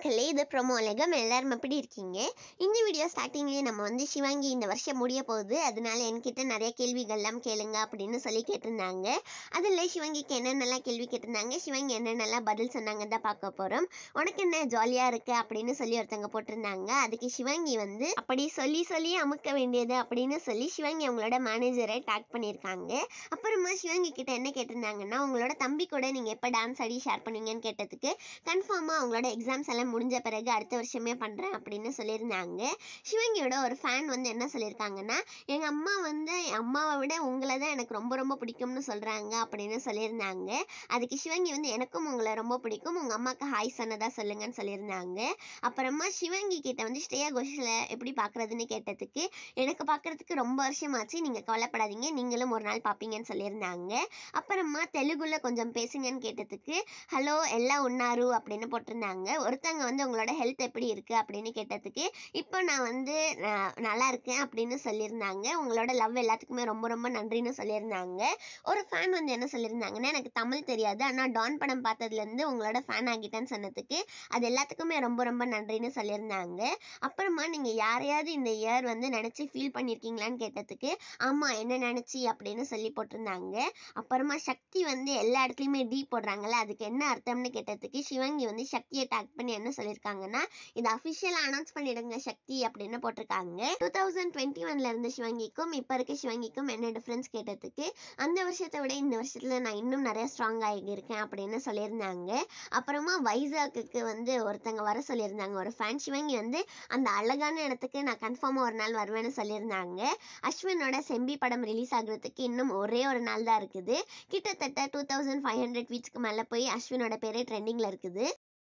மக்களே இது ப்ரோமோ உலகம் எல்லாரும் எப்படி இருக்கீங்க இந்த வீடியோ ஸ்டார்டிங்லேயே நம்ம வந்து சிவாங்கி இந்த வருஷம் முடிய போகுது அதனால என்கிட்ட நிறைய கேள்விகள்லாம் கேளுங்க அப்படின்னு சொல்லி கேட்டிருந்தாங்க அதில் சிவாங்கிக்கு என்னென்னலாம் கேள்வி கேட்டிருந்தாங்க சிவாங்கி என்னென்னலாம் பதில் சொன்னாங்க தான் பார்க்க போகிறோம் உனக்கு என்ன ஜாலியாக இருக்கு அப்படின்னு சொல்லி ஒருத்தவங்க போட்டிருந்தாங்க அதுக்கு சிவாங்கி வந்து அப்படி சொல்லி சொல்லி அமுக்க வேண்டியது அப்படின்னு சொல்லி சிவாங்கி அவங்களோட மேனேஜரை டேக் பண்ணியிருக்காங்க அப்புறமா சிவாங்கி கிட்ட என்ன கேட்டிருந்தாங்கன்னா உங்களோட தம்பி கூட நீங்கள் எப்போ டான்ஸ் ஆடி ஷேர் பண்ணுவீங்கன்னு கேட்டதுக்கு கன்ஃபார்மாக அவங்களோட எக்ஸாம்ஸ் எல்லாம் முடிஞ்ச பிறகு அடுத்த வருஷமே பண்ணுறேன் அப்படின்னு சொல்லியிருந்தாங்க சிவங்கியோட ஒரு ஃபேன் வந்து என்ன சொல்லியிருக்காங்கன்னா எங்கள் அம்மா வந்து என் அம்மாவை விட உங்களை தான் எனக்கு ரொம்ப ரொம்ப பிடிக்கும்னு சொல்கிறாங்க அப்படின்னு சொல்லியிருந்தாங்க அதுக்கு சிவங்கி வந்து எனக்கும் உங்களை ரொம்ப பிடிக்கும் உங்கள் அம்மாவுக்கு ஹாய் சொன்னதா சொல்லுங்கன்னு சொல்லியிருந்தாங்க அப்புறமா சிவங்கி கிட்ட வந்து ஸ்ரேயா கோஷலை எப்படி பார்க்குறதுன்னு கேட்டதுக்கு எனக்கு பார்க்குறதுக்கு ரொம்ப வருஷமாச்சு நீங்கள் கவலைப்படாதீங்க நீங்களும் ஒரு நாள் பார்ப்பீங்கன்னு சொல்லியிருந்தாங்க அப்புறமா தெலுங்குல கொஞ்சம் பேசுங்கன்னு கேட்டதுக்கு ஹலோ எல்லாம் உன்னாரு அப்படின்னு போட்டிருந்தாங்க ஒருத்தங்க வந்து உங்களோட ஹெல்த் எப்படி இருக்கு அப்படின்னு கேட்டதுக்கு இப்போ நான் வந்து நான் நல்லா இருக்கேன் அப்படின்னு சொல்லியிருந்தாங்க உங்களோட லவ் எல்லாத்துக்குமே ரொம்ப ரொம்ப நன்றின்னு சொல்லியிருந்தாங்க ஒரு ஃபேன் வந்து என்ன சொல்லியிருந்தாங்கன்னா எனக்கு தமிழ் தெரியாது ஆனால் டான் படம் பார்த்ததுலேருந்து உங்களோட ஃபேன் ஆகிட்டேன்னு சொன்னதுக்கு அது எல்லாத்துக்குமே ரொம்ப ரொம்ப நன்றின்னு சொல்லியிருந்தாங்க அப்புறமா நீங்கள் யாரையாவது இந்த இயர் வந்து நினச்சி ஃபீல் பண்ணியிருக்கீங்களான்னு கேட்டதுக்கு ஆமாம் என்ன நினச்சி அப்படின்னு சொல்லி போட்டிருந்தாங்க அப்புறமா சக்தி வந்து எல்லா இடத்துலையுமே டீ போடுறாங்கல்ல அதுக்கு என்ன அர்த்தம்னு கேட்டதுக்கு சிவங்கி வந்து சக்தியை டேக் பண்ணி என்ன சொல்லியிருக்காங்கன்னா இது அஃபிஷியலாக அனௌன்ஸ் பண்ணிடுங்க சக்தி அப்படின்னு போட்டிருக்காங்க டூ தௌசண்ட் டுவெண்ட்டி ஒன்ல இருந்த சிவங்கிக்கும் இப்போ இருக்க சிவங்கிக்கும் என்ன டிஃப்ரென்ஸ் கேட்டதுக்கு அந்த வருஷத்தை விட இந்த வருஷத்துல நான் இன்னும் நிறைய ஸ்ட்ராங் ஆகியிருக்கேன் அப்படின்னு சொல்லியிருந்தாங்க அப்புறமா வைசாக்குக்கு வந்து ஒருத்தங்க வர சொல்லியிருந்தாங்க ஒரு ஃபேன் சிவங்கி வந்து அந்த அழகான இடத்துக்கு நான் கன்ஃபார்மாக ஒரு நாள் வருவேன்னு சொல்லியிருந்தாங்க அஸ்வினோட செம்பி படம் ரிலீஸ் ஆகுறதுக்கு இன்னும் ஒரே ஒரு நாள் தான் இருக்குது கிட்டத்தட்ட டூ தௌசண்ட் ஃபைவ் ஹண்ட்ரட் வீட்ஸ்க்கு மேலே போய் அஸ்வினோட பேரே ட்ரெண்டிங்கில் இருக்குது